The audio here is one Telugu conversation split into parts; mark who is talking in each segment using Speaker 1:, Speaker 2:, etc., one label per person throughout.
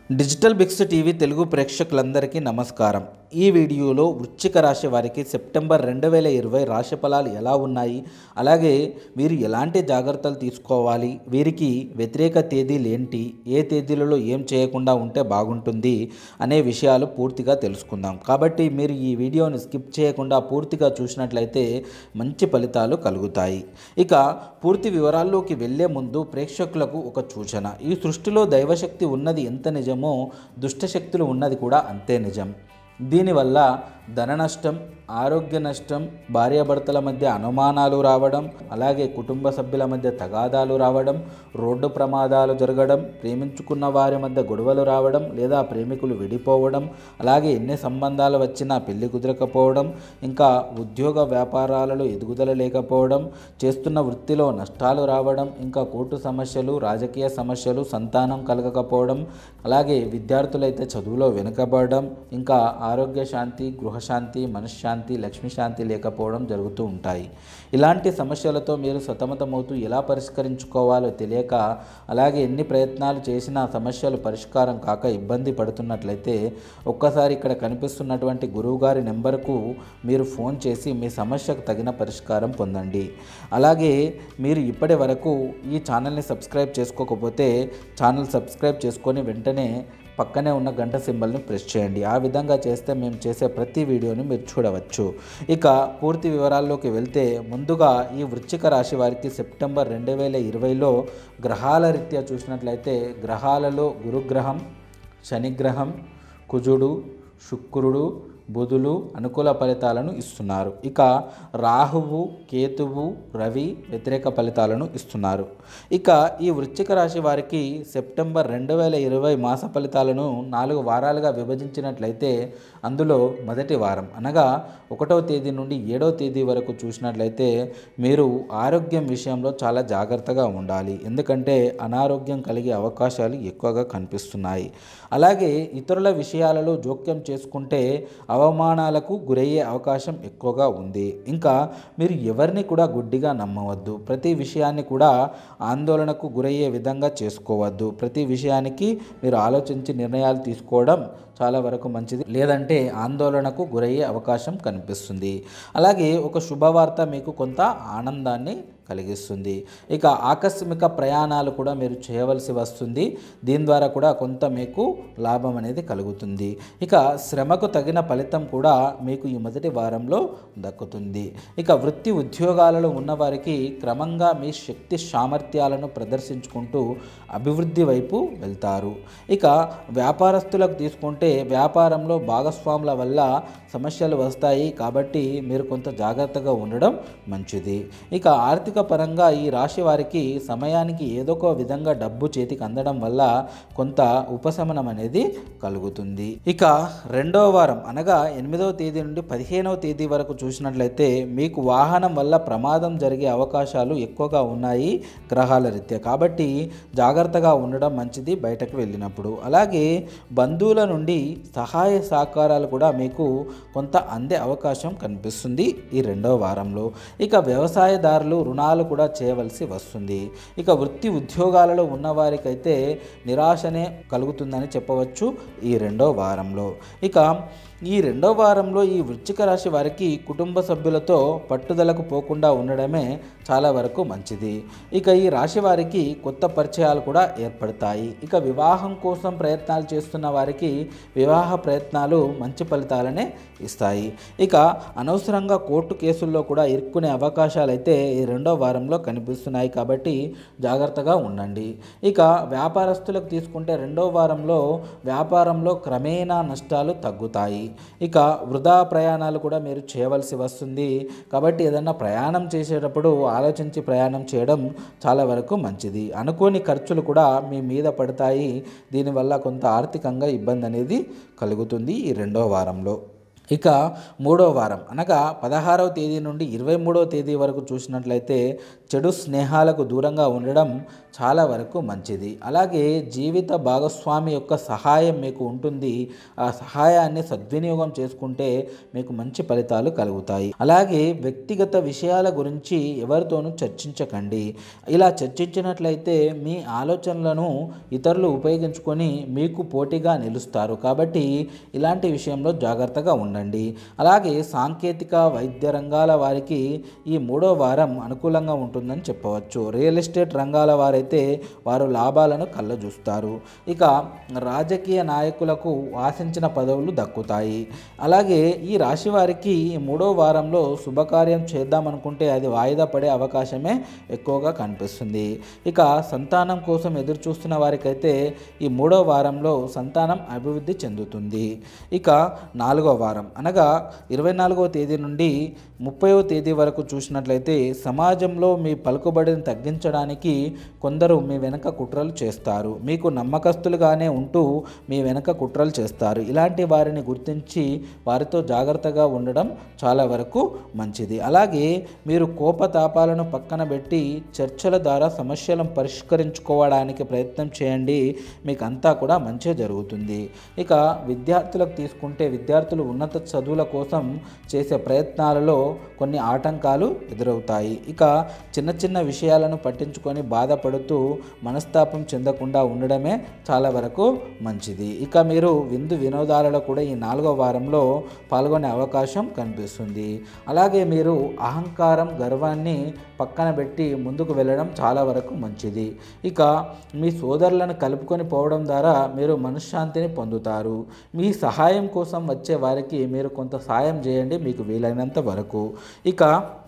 Speaker 1: డిజిటల్ బిక్స్ టీవీ తెలుగు ప్రేక్షకులందరికీ నమస్కారం ఈ వీడియోలో వృశ్చిక రాశి వారికి సెప్టెంబర్ రెండు వేల ఇరవై రాశి ఫలాలు ఎలా ఉన్నాయి అలాగే వీరు ఎలాంటి జాగ్రత్తలు తీసుకోవాలి వీరికి వ్యతిరేక తేదీలు ఏంటి ఏ తేదీలలో ఏం చేయకుండా ఉంటే బాగుంటుంది అనే విషయాలు పూర్తిగా తెలుసుకుందాం కాబట్టి మీరు ఈ వీడియోని స్కిప్ చేయకుండా పూర్తిగా చూసినట్లయితే మంచి ఫలితాలు కలుగుతాయి ఇక పూర్తి వివరాల్లోకి వెళ్ళే ముందు ప్రేక్షకులకు ఒక సూచన ఈ సృష్టిలో దైవశక్తి ఉన్నది ఎంత నిజమో దుష్టశక్తులు ఉన్నది కూడా అంతే నిజం దీనివల్ల ధన నష్టం ఆరోగ్య నష్టం భార్యాభర్తల మధ్య అనుమానాలు రావడం అలాగే కుటుంబ సభ్యుల మధ్య తగాదాలు రావడం రోడ్డు ప్రమాదాలు జరగడం ప్రేమించుకున్న వారి మధ్య గొడవలు రావడం లేదా ప్రేమికులు విడిపోవడం అలాగే ఎన్ని సంబంధాలు వచ్చినా పెళ్లి కుదరకపోవడం ఇంకా ఉద్యోగ వ్యాపారాలలో ఎదుగుదల లేకపోవడం చేస్తున్న వృత్తిలో నష్టాలు రావడం ఇంకా కోర్టు సమస్యలు రాజకీయ సమస్యలు సంతానం కలగకపోవడం అలాగే విద్యార్థులైతే చదువులో వెనుకబడడం ఇంకా ఆరోగ్య శాంతి గృహశాంతి మనశ్శాంతి లక్ష్మీ శాంతి లేకపోవడం జరుగుతూ ఉంటాయి ఇలాంటి సమస్యలతో మీరు సతమతమవుతూ ఎలా పరిష్కరించుకోవాలో తెలియక అలాగే ఎన్ని ప్రయత్నాలు చేసినా సమస్యలు పరిష్కారం కాక ఇబ్బంది పడుతున్నట్లయితే ఒక్కసారి ఇక్కడ కనిపిస్తున్నటువంటి గురువుగారి నెంబర్కు మీరు ఫోన్ చేసి మీ సమస్యకు తగిన పరిష్కారం పొందండి అలాగే మీరు ఇప్పటి వరకు ఈ ఛానల్ని సబ్స్క్రైబ్ చేసుకోకపోతే ఛానల్ సబ్స్క్రైబ్ చేసుకొని వెంటనే పక్కనే ఉన్న గంట సింబల్ని ప్రెస్ చేయండి ఆ విధంగా చేస్తే మేము చేసే ప్రతి వీడియోని మీరు చూడవచ్చు ఇక పూర్తి వివరాల్లోకి వెళ్తే ముందుగా ఈ వృశ్చిక రాశి వారికి సెప్టెంబర్ రెండు వేల ఇరవైలో గ్రహాల రీత్యా చూసినట్లయితే గ్రహాలలో గురుగ్రహం శనిగ్రహం కుజుడు శుక్రుడు బుధులు అనుకూల ఫలితాలను ఇస్తున్నారు ఇక రాహువు కేతువు రవి వ్యతిరేక ఫలితాలను ఇస్తున్నారు ఇక ఈ వృశ్చిక రాశి వారికి సెప్టెంబర్ రెండు వేల ఇరవై మాస ఫలితాలను నాలుగు వారాలుగా విభజించినట్లయితే అందులో మొదటి వారం అనగా ఒకటవ తేదీ నుండి ఏడవ తేదీ వరకు చూసినట్లయితే మీరు ఆరోగ్యం విషయంలో చాలా జాగ్రత్తగా ఉండాలి ఎందుకంటే అనారోగ్యం కలిగే అవకాశాలు ఎక్కువగా కనిపిస్తున్నాయి అలాగే ఇతరుల విషయాలలో జోక్యం చేసుకుంటే అవమానాలకు గురయ్యే అవకాశం ఎక్కువగా ఉంది ఇంకా మీరు ఎవరిని కూడా గుడ్డిగా నమ్మవద్దు ప్రతి విషయాన్ని కూడా ఆందోళనకు గురయ్యే విధంగా చేసుకోవద్దు ప్రతి విషయానికి మీరు ఆలోచించి నిర్ణయాలు తీసుకోవడం చాలా వరకు మంచిది లేదంటే ఆందోళనకు గురయ్యే అవకాశం కనిపిస్తుంది అలాగే ఒక శుభవార్త మీకు కొంత ఆనందాన్ని కలిగిస్తుంది ఇక ఆకస్మిక ప్రయాణాలు కూడా మీరు చేయవలసి వస్తుంది దీని ద్వారా కూడా కొంత మీకు లాభం అనేది కలుగుతుంది ఇక శ్రమకు తగిన ఫలితం కూడా మీకు ఈ మొదటి వారంలో దక్కుతుంది ఇక వృత్తి ఉద్యోగాలలో ఉన్నవారికి క్రమంగా మీ శక్తి సామర్థ్యాలను ప్రదర్శించుకుంటూ అభివృద్ధి వైపు వెళ్తారు ఇక వ్యాపారస్తులకు తీసుకుంటే వ్యాపారంలో భాగస్వాముల వల్ల సమస్యలు వస్తాయి కాబట్టి మీరు కొంత జాగ్రత్తగా ఉండడం మంచిది ఇక ఆర్థిక పరంగా ఈ రాశి వారికి సమయానికి ఏదో ఒక విధంగా డబ్బు చేతికి అందడం వల్ల కొంత ఉపశమనం అనేది కలుగుతుంది ఇక రెండవ వారం అనగా ఎనిమిదవ తేదీ నుండి పదిహేనవ తేదీ వరకు చూసినట్లయితే మీకు వాహనం వల్ల ప్రమాదం జరిగే అవకాశాలు ఎక్కువగా ఉన్నాయి గ్రహాల రీత్యా కాబట్టి జాగ్రత్తగా ఉండడం మంచిది బయటకు వెళ్ళినప్పుడు అలాగే బంధువుల నుండి సహాయ సహకారాలు కూడా మీకు కొంత అందే అవకాశం కనిపిస్తుంది ఈ రెండవ వారంలో ఇక వ్యవసాయదారులు రుణాలు కూడా చేయవలసి వస్తుంది ఇక వృత్తి ఉద్యోగాలలో ఉన్నవారికైతే నిరాశనే కలుగుతుందని చెప్పవచ్చు ఈ రెండో వారంలో ఇక ఈ రెండో వారంలో ఈ వృశ్చిక రాశి వారికి కుటుంబ సభ్యులతో పట్టుదలకు పోకుండా ఉండడమే చాలా వరకు మంచిది ఇక ఈ రాశి వారికి కొత్త పరిచయాలు కూడా ఏర్పడతాయి ఇక వివాహం కోసం ప్రయత్నాలు చేస్తున్న వారికి వివాహ ప్రయత్నాలు మంచి ఫలితాలనే ఇస్తాయి ఇక అనవసరంగా కోర్టు కేసుల్లో కూడా ఇరుక్కునే అవకాశాలు అయితే ఈ రెండో వారంలో కనిపిస్తున్నాయి కాబట్టి జాగ్రత్తగా ఉండండి ఇక వ్యాపారస్తులకు తీసుకుంటే రెండో వారంలో వ్యాపారంలో క్రమేణా నష్టాలు తగ్గుతాయి ఇక వృధా ప్రయాణాలు కూడా మీరు చేయవలసి వస్తుంది కాబట్టి ఏదన్నా ప్రయాణం చేసేటప్పుడు ఆలోచించి ప్రయాణం చేయడం చాలా వరకు మంచిది అనుకోని ఖర్చులు కూడా మీ మీద పడతాయి దీనివల్ల కొంత ఆర్థికంగా ఇబ్బంది అనేది కలుగుతుంది ఈ రెండో వారంలో ఇక మూడో వారం అనగా పదహారవ తేదీ నుండి ఇరవై మూడవ తేదీ వరకు చూసినట్లయితే చెడు స్నేహాలకు దూరంగా ఉండడం చాలా వరకు మంచిది అలాగే జీవిత భాగస్వామి యొక్క సహాయం మీకు ఉంటుంది ఆ సహాయాన్ని సద్వినియోగం చేసుకుంటే మీకు మంచి ఫలితాలు కలుగుతాయి అలాగే వ్యక్తిగత విషయాల గురించి ఎవరితోనూ చర్చించకండి ఇలా చర్చించినట్లయితే మీ ఆలోచనలను ఇతరులు ఉపయోగించుకొని మీకు పోటీగా నిలుస్తారు కాబట్టి ఇలాంటి విషయంలో జాగ్రత్తగా ఉండండి అలాగే సాంకేతిక వైద్య రంగాల వారికి ఈ మూడో వారం అనుకూలంగా ఉంటుందని చెప్పవచ్చు రియల్ ఎస్టేట్ రంగాల వారైతే వారు లాభాలను కళ్ళజూస్తారు ఇక రాజకీయ నాయకులకు ఆశించిన పదవులు దక్కుతాయి అలాగే ఈ రాశి వారికి ఈ మూడో వారంలో శుభకార్యం చేద్దామనుకుంటే అది వాయిదా పడే అవకాశమే ఎక్కువగా కనిపిస్తుంది ఇక సంతానం కోసం ఎదురు చూస్తున్న వారికైతే ఈ మూడో వారంలో సంతానం అభివృద్ధి చెందుతుంది ఇక నాలుగో వారం అనగా ఇరవై నాలుగవ తేదీ నుండి ముప్పైవ తేదీ వరకు చూసినట్లయితే సమాజంలో మీ పలుకుబడిని తగ్గించడానికి కొందరు మీ వెనక కుట్రలు చేస్తారు మీకు నమ్మకస్తులుగానే ఉంటూ మీ వెనక కుట్రలు చేస్తారు ఇలాంటి వారిని గుర్తించి వారితో జాగ్రత్తగా ఉండడం చాలా వరకు మంచిది అలాగే మీరు కోపతాపాలను పక్కన పెట్టి చర్చల ద్వారా సమస్యలను పరిష్కరించుకోవడానికి ప్రయత్నం చేయండి మీకు అంతా కూడా మంచి జరుగుతుంది ఇక విద్యార్థులకు తీసుకుంటే విద్యార్థులు ఉన్నత చదువుల కోసం చేసే ప్రయత్నాలలో కొన్ని ఆటంకాలు ఎదురవుతాయి ఇక చిన్న చిన్న విషయాలను పట్టించుకొని బాధపడుతూ మనస్తాపం చెందకుండా ఉండడమే చాలా వరకు మంచిది ఇక మీరు విందు వినోదాలలో కూడా ఈ నాలుగో వారంలో పాల్గొనే అవకాశం కనిపిస్తుంది అలాగే మీరు అహంకారం గర్వాన్ని పక్కన పెట్టి ముందుకు వెళ్ళడం చాలా వరకు మంచిది ఇక మీ సోదరులను కలుపుకొని పోవడం ద్వారా మీరు మనశ్శాంతిని పొందుతారు మీ సహాయం కోసం వచ్చే వారికి మీరు కొంత సాయం చేయండి మీకు వీలైనంత వరకు ఇక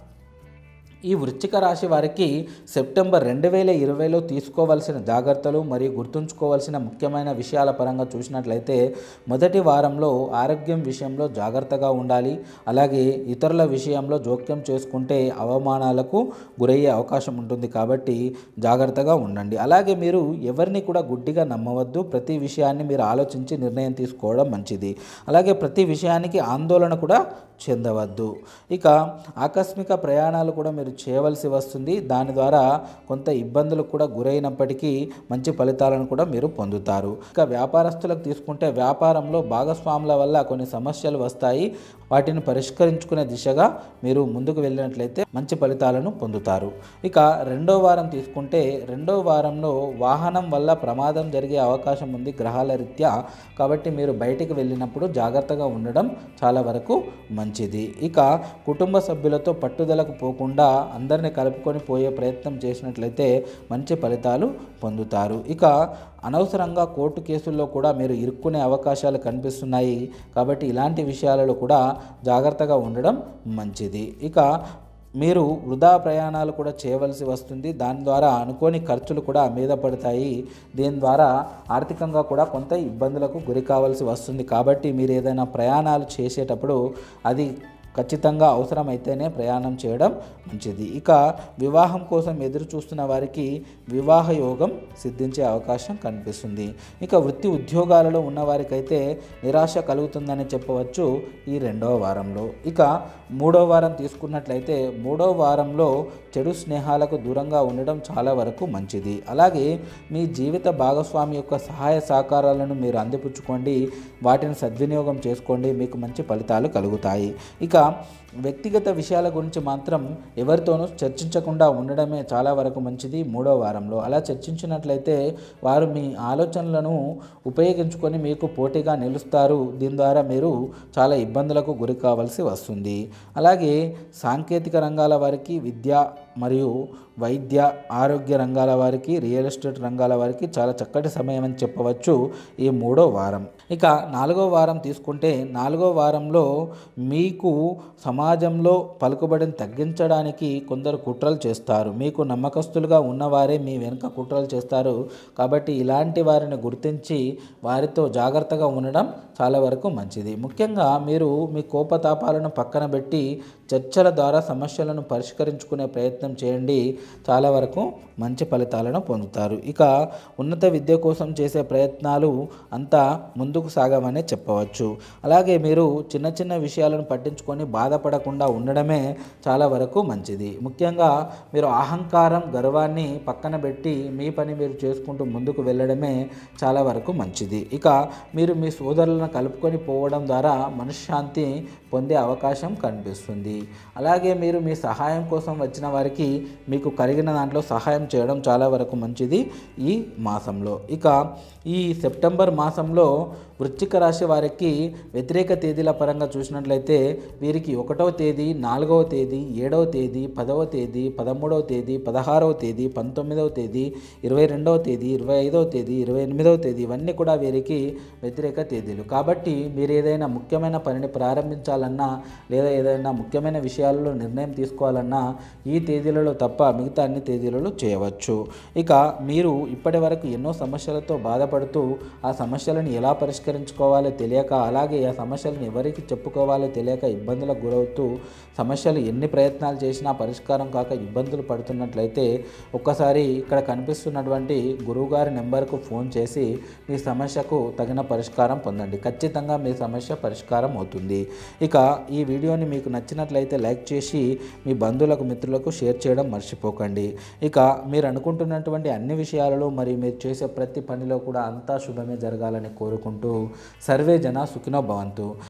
Speaker 1: ఈ వృశ్చిక రాశి వారికి సెప్టెంబర్ రెండు వేల ఇరవైలో తీసుకోవాల్సిన జాగ్రత్తలు మరియు గుర్తుంచుకోవాల్సిన ముఖ్యమైన విషయాల పరంగా చూసినట్లయితే మొదటి వారంలో ఆరోగ్యం విషయంలో జాగ్రత్తగా ఉండాలి అలాగే ఇతరుల విషయంలో జోక్యం చేసుకుంటే అవమానాలకు గురయ్యే అవకాశం ఉంటుంది కాబట్టి జాగ్రత్తగా ఉండండి అలాగే మీరు ఎవరిని కూడా గుడ్డిగా నమ్మవద్దు ప్రతి విషయాన్ని మీరు ఆలోచించి నిర్ణయం తీసుకోవడం మంచిది అలాగే ప్రతి విషయానికి ఆందోళన కూడా చెందవద్దు ఇక ఆకస్మిక ప్రయాణాలు కూడా మీరు చేయవలసి వస్తుంది దాని ద్వారా కొంత ఇబ్బందులకు కూడా గురైనప్పటికీ మంచి ఫలితాలను కూడా మీరు పొందుతారు ఇక వ్యాపారస్తులకు తీసుకుంటే వ్యాపారంలో భాగస్వాముల వల్ల కొన్ని సమస్యలు వస్తాయి వాటిని పరిష్కరించుకునే దిశగా మీరు ముందుకు వెళ్ళినట్లయితే మంచి ఫలితాలను పొందుతారు ఇక రెండో వారం తీసుకుంటే రెండో వారంలో వాహనం వల్ల ప్రమాదం జరిగే అవకాశం ఉంది గ్రహాల రీత్యా కాబట్టి మీరు బయటికి వెళ్ళినప్పుడు జాగ్రత్తగా ఉండడం చాలా వరకు మంచిది ఇక కుటుంబ సభ్యులతో పట్టుదలకు పోకుండా అందరిని కలుపుకొని పోయే ప్రయత్నం చేసినట్లయితే మంచి ఫలితాలు పొందుతారు ఇక అనవసరంగా కోర్టు కేసుల్లో కూడా మీరు ఇరుక్కునే అవకాశాలు కనిపిస్తున్నాయి కాబట్టి ఇలాంటి విషయాలలో కూడా జాగ్రత్తగా ఉండడం మంచిది ఇక మీరు వృధా ప్రయాణాలు కూడా చేయవలసి వస్తుంది దాని ద్వారా అనుకోని ఖర్చులు కూడా మీద పడతాయి దీని ద్వారా ఆర్థికంగా కూడా కొంత ఇబ్బందులకు గురి కావాల్సి వస్తుంది కాబట్టి మీరు ఏదైనా ప్రయాణాలు చేసేటప్పుడు అది ఖచ్చితంగా అవసరమైతేనే ప్రయాణం చేయడం మంచిది ఇక వివాహం కోసం ఎదురు చూస్తున్న వారికి వివాహ యోగం సిద్ధించే అవకాశం కనిపిస్తుంది ఇక వృత్తి ఉద్యోగాలలో ఉన్న వారికైతే నిరాశ కలుగుతుందని చెప్పవచ్చు ఈ రెండవ వారంలో ఇక మూడో వారం తీసుకున్నట్లయితే మూడో వారంలో చెడు స్నేహాలకు దూరంగా ఉండడం చాలా వరకు మంచిది అలాగే మీ జీవిత భాగస్వామి యొక్క సహాయ సహకారాలను మీరు అందిపుచ్చుకోండి వాటిని సద్వినియోగం చేసుకోండి మీకు మంచి ఫలితాలు కలుగుతాయి ఇక వ్యక్తిగత విషయాల గురించి మాత్రం ఎవరితోనూ చర్చించకుండా ఉండడమే చాలా వరకు మంచిది మూడో వారంలో అలా చర్చించినట్లయితే వారు మీ ఆలోచనలను ఉపయోగించుకొని మీకు పోటీగా నిలుస్తారు దీని ద్వారా మీరు చాలా ఇబ్బందులకు గురి కావాల్సి వస్తుంది అలాగే సాంకేతిక రంగాల వారికి విద్య మరియు వైద్య ఆరోగ్య రంగాల వారికి రియల్ ఎస్టేట్ రంగాల వారికి చాలా చక్కటి సమయం అని చెప్పవచ్చు ఈ మూడో వారం ఇక నాలుగో వారం తీసుకుంటే నాలుగో వారంలో మీకు సమాజంలో పలుకుబడిని తగ్గించడానికి కొందరు కుట్రలు చేస్తారు మీకు నమ్మకస్తులుగా ఉన్నవారే మీ వెనుక కుట్రలు చేస్తారు కాబట్టి ఇలాంటి వారిని గుర్తించి వారితో జాగ్రత్తగా ఉండడం చాలా వరకు మంచిది ముఖ్యంగా మీరు మీ కోపతాపాలను పక్కన పెట్టి చర్చల ద్వారా సమస్యలను పరిష్కరించుకునే ప్రయత్నం చేయండి చాలా వరకు మంచి ఫలితాలను పొందుతారు ఇక ఉన్నత విద్య కోసం చేసే ప్రయత్నాలు అంతా ముందుకు ముందుకు సాగమనే చెప్పవచ్చు అలాగే మీరు చిన్న చిన్న విషయాలను పట్టించుకొని బాధపడకుండా ఉండడమే చాలా వరకు మంచిది ముఖ్యంగా మీరు అహంకారం గర్వాన్ని పక్కన పెట్టి మీ పని మీరు చేసుకుంటూ ముందుకు వెళ్ళడమే చాలా వరకు మంచిది ఇక మీరు మీ సోదరులను కలుపుకొని పోవడం ద్వారా మనశ్శాంతి పొందే అవకాశం కనిపిస్తుంది అలాగే మీరు మీ సహాయం కోసం వచ్చిన వారికి మీకు కలిగిన దాంట్లో సహాయం చేయడం చాలా వరకు మంచిది ఈ మాసంలో ఇక ఈ సెప్టెంబర్ మాసంలో వృశ్చిక రాశి వారికి వ్యతిరేక తేదీల పరంగా చూసినట్లయితే వీరికి ఒకటవ తేదీ నాలుగవ తేదీ ఏడవ తేదీ పదవ తేదీ పదమూడవ తేదీ పదహారవ తేదీ పంతొమ్మిదవ తేదీ ఇరవై రెండవ తేదీ ఇరవై ఐదవ తేదీ ఇరవై ఎనిమిదవ తేదీ ఇవన్నీ కూడా వీరికి వ్యతిరేక తేదీలు కాబట్టి మీరు ఏదైనా ముఖ్యమైన పనిని ప్రారంభించాలన్నా లేదా ఏదైనా ముఖ్యమైన విషయాలలో నిర్ణయం తీసుకోవాలన్నా ఈ తేదీలలో తప్ప మిగతా అన్ని తేదీలలో చేయవచ్చు ఇక మీరు ఇప్పటి వరకు ఎన్నో సమస్యలతో బాధపడుతూ ఆ సమస్యలను ఎలా పరిష్కరించుకోవాలో తెలియక అలాగే ఆ సమస్యలను ఎవరికి చెప్పుకోవాలో తెలియక ఇబ్బందులకు గురవుతూ సమస్యలు ఎన్ని ప్రయత్నాలు చేసినా పరిష్కారం కాక ఇబ్బందులు పడుతున్నట్లయితే ఒక్కసారి ఇక్కడ కనిపిస్తున్నటువంటి గురువుగారి నెంబర్కు ఫోన్ చేసి మీ సమస్యకు తగిన పరిష్కారం పొందండి ఖచ్చితంగా మీ సమస్య పరిష్కారం అవుతుంది ఇక ఈ వీడియోని మీకు నచ్చినట్లయితే లైక్ చేసి మీ బంధువులకు మిత్రులకు షేర్ చేయడం మర్చిపోకండి ఇక మీరు అనుకుంటున్నటువంటి అన్ని విషయాలలో మరి మీరు చేసే ప్రతి పనిలో కూడా అంతా శుభమే జరగాలని కోరుకుంటూ సర్వే జన సుఖినో భవంతు